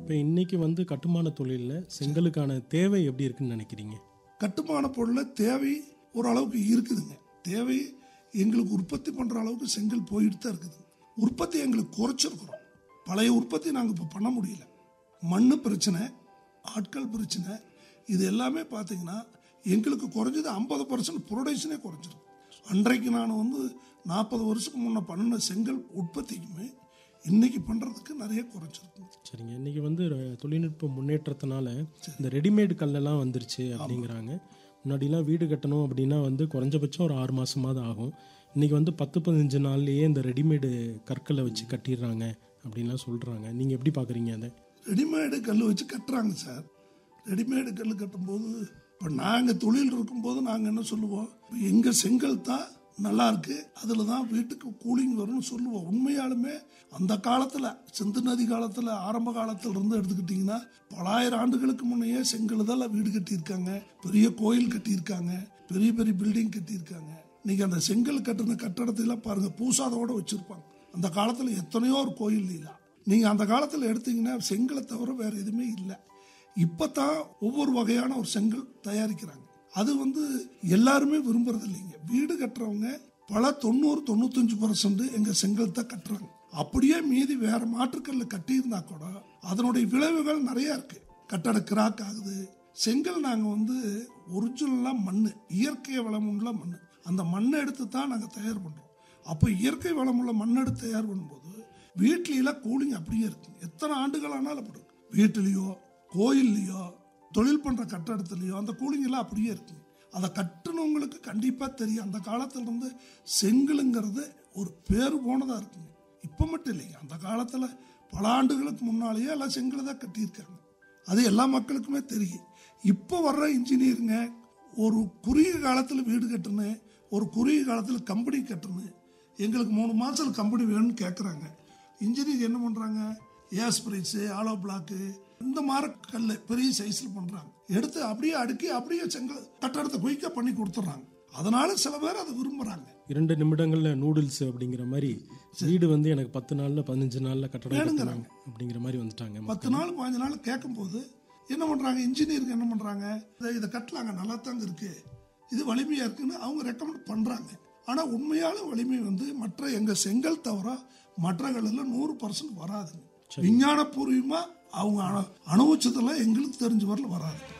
இப்போ இன்னைக்கு வந்து கட்டுமான தொழிலில் செங்கலுக்கான தேவை எப்படி இருக்குன்னு நினைக்கிறீங்க கட்டுமான பொருளில் தேவை ஓரளவுக்கு இருக்குதுங்க தேவை எங்களுக்கு உற்பத்தி பண்ணுற அளவுக்கு செங்கல் போயிட்டு தான் இருக்குது உற்பத்தி எங்களுக்கு குறைச்சிருக்கிறோம் பழைய உற்பத்தி நாங்கள் இப்போ பண்ண முடியல மண் பிரச்சனை ஆட்கள் பிரச்சனை இது எல்லாமே பார்த்தீங்கன்னா எங்களுக்கு குறைஞ்சது ஐம்பது பர்சன்ட் ப்ரொடக்ஷனே குறைஞ்சிருக்கு அன்றைக்கு நான் வந்து நாற்பது வருஷத்துக்கு முன்ன பண்ணின செங்கல் உற்பத்திக்குமே இன்னைக்கு பண்ணுறதுக்கு நிறைய குறைச்சிருக்கு சரிங்க இன்னைக்கு வந்து ர- தொழில்நுட்ப முன்னேற்றத்தினால இந்த ரெடிமேடு கல்லெல்லாம் வந்துருச்சு அப்படிங்கிறாங்க முன்னாடிலாம் வீடு கட்டணும் அப்படின்னா வந்து குறைஞ்சபட்சம் ஒரு ஆறு மாசமாவது ஆகும் இன்னைக்கு வந்து பத்து பதினஞ்சு நாள்லயே இந்த ரெடிமேடு கற்களை வச்சு கட்டிடுறாங்க அப்படின்லாம் சொல்றாங்க நீங்க எப்படி பாக்குறீங்க அதை ரெடிமேடு கல் வச்சு கட்டுறாங்க சார் ரெடிமேடு கல் கட்டும்போது இப்போ நாங்கள் தொழில் இருக்கும்போது நாங்கள் என்ன சொல்லுவோம் எங்கள் செங்கல் தான் நல்லா இருக்கு அதில் தான் வீட்டுக்கு கூலிங் வரும்னு சொல்லுவோம் உண்மையாலுமே அந்த காலத்தில் சிந்து நதி காலத்தில் ஆரம்ப காலத்துல இருந்து எடுத்துக்கிட்டிங்கன்னா பலாயிரம் ஆண்டுகளுக்கு முன்னையே செங்கல் தான் வீடு கட்டியிருக்காங்க பெரிய கோயில் கட்டியிருக்காங்க பெரிய பெரிய பில்டிங் கட்டியிருக்காங்க இன்னைக்கு அந்த செங்கல் கட்டின கட்டடத்தை எல்லாம் பாருங்க பூசாதோட வச்சிருப்பாங்க அந்த காலத்துல எத்தனையோ ஒரு கோயில் இல்ல நீங்க அந்த காலத்துல எடுத்தீங்கன்னா செங்கலை தவிர வேற எதுவுமே இல்லை இப்பதான் ஒவ்வொரு வகையான ஒரு செங்கல் தயாரிக்கிறாங்க அது வந்து எல்லாருமே விரும்புறது இல்லைங்க வீடு கட்டுறவங்க பல தொண்ணூறு தொண்ணூத்தஞ்சு பர்சன்ட் எங்க செங்கல் தான் கட்டுறாங்க அப்படியே மீதி வேற மாற்றுக்கல்ல கட்டியிருந்தா கூட அதனுடைய விளைவுகள் நிறைய இருக்கு கட்டட கிராக் ஆகுது செங்கல் நாங்கள் வந்து ஒரிஜினலாக மண் இயற்கை வளமுள்ள மண் அந்த மண்ணை எடுத்து தான் நாங்கள் தயார் பண்ணுறோம் அப்போ இயற்கை வளமுள்ள மண் எடுத்து தயார் பண்ணும்போது வீட்லையெல்லாம் கூலிங் அப்படியே இருக்கு எத்தனை ஆண்டுகள் ஆனாலும் அப்படி இருக்கு வீட்டிலையோ கோயில்லையோ தொழில் பண்ணுற கட்டடத்துலையோ அந்த கூலிங் எல்லாம் அப்படியே இருக்கு அதை கட்டுனவங்களுக்கு கண்டிப்பாக தெரியும் அந்த காலத்துல இருந்து செங்கலுங்கிறது ஒரு பேர் போனதாக இருக்குங்க இப்போ மட்டும் இல்லைங்க அந்த காலத்தில் பல ஆண்டுகளுக்கு முன்னாலேயே எல்லாம் செங்கலை தான் கட்டியிருக்காங்க அது எல்லா மக்களுக்குமே தெரியும் இப்போ வர்ற இன்ஜினியருங்க ஒரு குறுகிய காலத்தில் வீடு கட்டணும் ஒரு குறுகிய காலத்தில் கம்பெனி கட்டணும் எங்களுக்கு மூணு மாதத்தில் கம்பெனி வேணும்னு கேட்குறாங்க இன்ஜினியர் என்ன பண்ணுறாங்க ஏஸ்பிரைட்ஸு ஆலோ பிளாக்கு இந்த மாதிரி கல் பெரிய சைஸில் பண்ணுறாங்க எடுத்து அப்படியே அடுக்கி அப்படியே செங்கல் கட்டடத்தை குயிக்காக பண்ணி கொடுத்துட்றாங்க அதனால சில பேர் அதை விரும்புகிறாங்க இரண்டு நிமிடங்கள்ல நூடுல்ஸ் அப்படிங்கிற மாதிரி வீடு வந்து எனக்கு பத்து நாள்ல பதினஞ்சு நாள்ல கட்டடம் கட்டணும் அப்படிங்கிற மாதிரி வந்துட்டாங்க பத்து நாள் பாஞ்சு நாள் கேட்கும்போது என்ன பண்ணுறாங்க இன்ஜினியருக்கு என்ன பண்ணுறாங்க இதை இதை கட்டலாங்க நல்லா தாங்க இருக்கு இது வலிமையாக இருக்குன்னு அவங்க ரெக்கமெண்ட் பண்ணுறாங்க ஆனால் உண்மையான வலிமை வந்து மற்ற எங்கள் செங்கல் தவிர மற்ற கல்லில் நூறு பர்சன்ட் வராதுங்க விஞ்ஞானபூர்வமாக அவங்க அனு- அனுபவிச்சதெல்லாம் எங்களுக்கு தெரிஞ்ச வரல வராது